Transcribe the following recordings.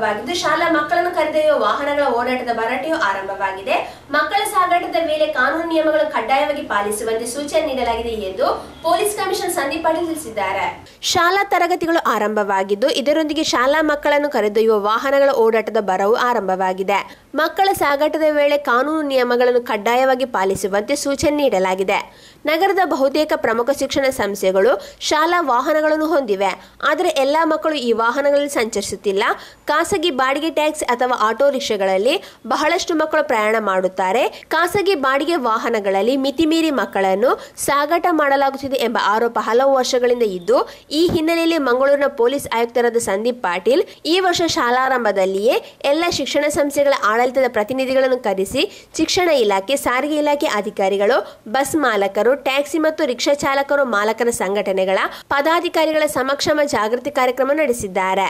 ಆರಂಭವಾಗಿದ್ದು ಶಾಲಾ ಮಕ್ಕಳನ್ನು ಕರೆದೊಯ್ಯುವ ವಾಹನಗಳ ಓಡಾಟದ ಭರಾಟೆಯು ಆರಂಭವಾಗಿದೆ ಮಕ್ಕಳ ಸಾಗಾಟದ ವೇಳೆ ಕಾನೂನು ನಿಯಮಗಳನ್ನು ಕಡ್ಡಾಯವಾಗಿ ಪಾಲಿಸುವಂತೆ ಸೂಚನೆ ನೀಡಲಾಗಿದೆ ಎಂದು ಪೊಲೀಸ್ ಕಮಿಷನರ್ ಸಂದೀಪ್ ಪಾಟೀಲ್ ತಿಳಿಸಿದ್ದಾರೆ ಶಾಲಾ ತರಗತಿಗಳು ಆರಂಭವಾಗಿದ್ದು ಇದರೊಂದಿಗೆ ಶಾಲಾ ಮಕ್ಕಳನ್ನು ಕರೆದೊಯ್ಯುವ ವಾಹನಗಳ ಓಡಾಟದ ಬರವು ಆರಂಭವಾಗಿದೆ ಮಕ್ಕಳ ಸಾಗಾಟದ ವೇಳೆ ಕಾನೂನು ನಿಯಮಗಳನ್ನು ಕಡ್ಡಾಯವಾಗಿ ಪಾಲಿಸುವಂತೆ ಸೂಚನೆ ನೀಡಲಾಗಿದೆ ನಗರದ ಬಹುತೇಕ ಪ್ರಮುಖ ಶಿಕ್ಷಣ ಸಂಸ್ಥೆಗಳು ಶಾಲಾ ವಾಹನಗಳನ್ನು ಹೊಂದಿವೆ ಆದರೆ ಎಲ್ಲಾ ಮಕ್ಕಳು ಈ ವಾಹನಗಳಲ್ಲಿ ಸಂಚರಿಸುತ್ತಿಲ್ಲ ಖಾಸಗಿ ಬಾಡಿಗೆ ಟ್ಯಾಕ್ಸಿ ಅಥವಾ ಆಟೋ ರಿಕ್ಷಾಗಳಲ್ಲಿ ಬಹಳಷ್ಟು ಮಕ್ಕಳು ಪ್ರಯಾಣ ಮಾಡುತ್ತಾರೆ ಖಾಸಗಿ ಬಾಡಿಗೆ ವಾಹನಗಳಲ್ಲಿ ಮಿತಿಮೀರಿ ಮಕ್ಕಳನ್ನು ಸಾಗಾಟ ಮಾಡಲಾಗುತ್ತಿದೆ ಎಂಬ ಆರೋಪ ಹಲವು ವರ್ಷಗಳಿಂದ ಇದ್ದು ಈ ಹಿನ್ನೆಲೆಯಲ್ಲಿ ಮಂಗಳೂರಿನ ಪೊಲೀಸ್ ಆಯುಕ್ತರಾದ ಸಂದೀಪ್ ಪಾಟೀಲ್ ಈ ವರ್ಷ ಶಾಲಾರಂಭದಲ್ಲಿಯೇ ಎಲ್ಲ ಶಿಕ್ಷಣ ಸಂಸ್ಥೆಗಳ ಆಡಳಿತದ ಪ್ರತಿನಿಧಿಗಳನ್ನು ಕರೆಸಿ ಶಿಕ್ಷಣ ಇಲಾಖೆ ಸಾರಿಗೆ ಇಲಾಖೆ ಅಧಿಕಾರಿಗಳು ಬಸ್ ಮಾಲಕರು ಟ್ಯಾಕ್ಸಿ ಮತ್ತು ರಿಕ್ಷಾ ಚಾಲಕರು ಮಾಲಕರ ಸಂಘಟನೆಗಳ ಪದಾಧಿಕಾರಿಗಳ ಸಮಕ್ಷಮ ಜಾಗೃತಿ ಕಾರ್ಯಕ್ರಮ ನಡೆಸಿದ್ದಾರೆ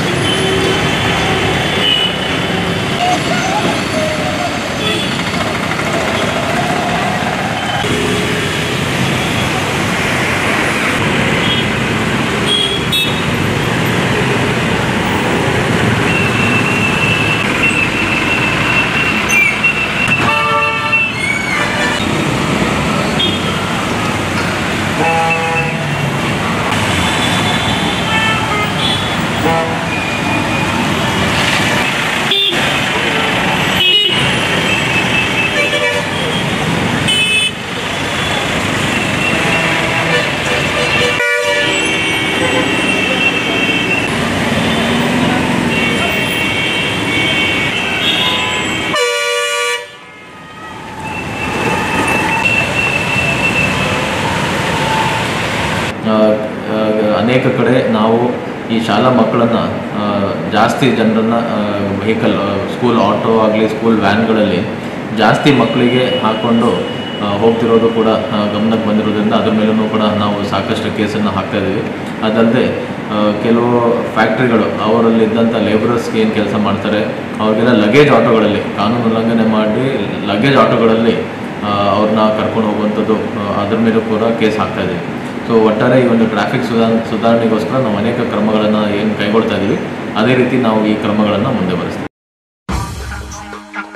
ಆ, ಆ, ಅನೇಕ ಕಡೆ ನಾವು ಈ ಶಾಲಾ ಮಕ್ಕಳನ್ನು ಜಾಸ್ತಿ ಜನರನ್ನು ವೆಹಿಕಲ್ ಸ್ಕೂಲ್ ಆಟೋ ಆಗಲಿ ಸ್ಕೂಲ್ ವ್ಯಾನ್ಗಳಲ್ಲಿ ಜಾಸ್ತಿ ಮಕ್ಕಳಿಗೆ ಹಾಕ್ಕೊಂಡು ಆ, ಹೋಗ್ತಿರೋದು ಕೂಡ ಆ, ಗಮನಕ್ಕೆ ಬಂದಿರೋದ್ರಿಂದ ಅದ್ರ ಮೇಲೂ ಕೂಡ ನಾವು ಸಾಕಷ್ಟು ಕೇಸನ್ನು ಹಾಕ್ತಾ ಇದ್ದೀವಿ ಅದಲ್ಲದೆ ಆ, ಕೆಲವು ಫ್ಯಾಕ್ಟ್ರಿಗಳು ಅವರಲ್ಲಿದ್ದಂಥ ಲೇಬರರ್ಸ್ಗೆ ಏನು ಕೆಲಸ ಮಾಡ್ತಾರೆ ಅವ್ರಿಗೆಲ್ಲ ಲಗೇಜ್ ಆಟೋಗಳಲ್ಲಿ ಕಾನೂನು ಉಲ್ಲಂಘನೆ ಮಾಡಿ ಲಗೇಜ್ ಆಟೋಗಳಲ್ಲಿ ಆ, ಅವ್ರನ್ನ ಕರ್ಕೊಂಡು ಹೋಗುವಂಥದ್ದು ಆ, ಅದ್ರ ಮೇಲೂ ಕೂಡ ಕೇಸ್ ಹಾಕ್ತಾ ಇದ್ದೀವಿ ಸೊ ಒಟ್ಟಾರೆ ಈ ಒಂದು ಟ್ರಾಫಿಕ್ ಸುಧಾರ ಸುಧಾರಣೆಗೋಸ್ಕರ ನಾವು ಅನೇಕ ಕ್ರಮಗಳನ್ನು ಏನು ಕೈಗೊಳ್ತಾ ಇದ್ದೀವಿ ಅದೇ ರೀತಿ ನಾವು ಈ ಕ್ರಮಗಳನ್ನು ಮುಂದೆ ಬರೆಸ್ತೀವಿ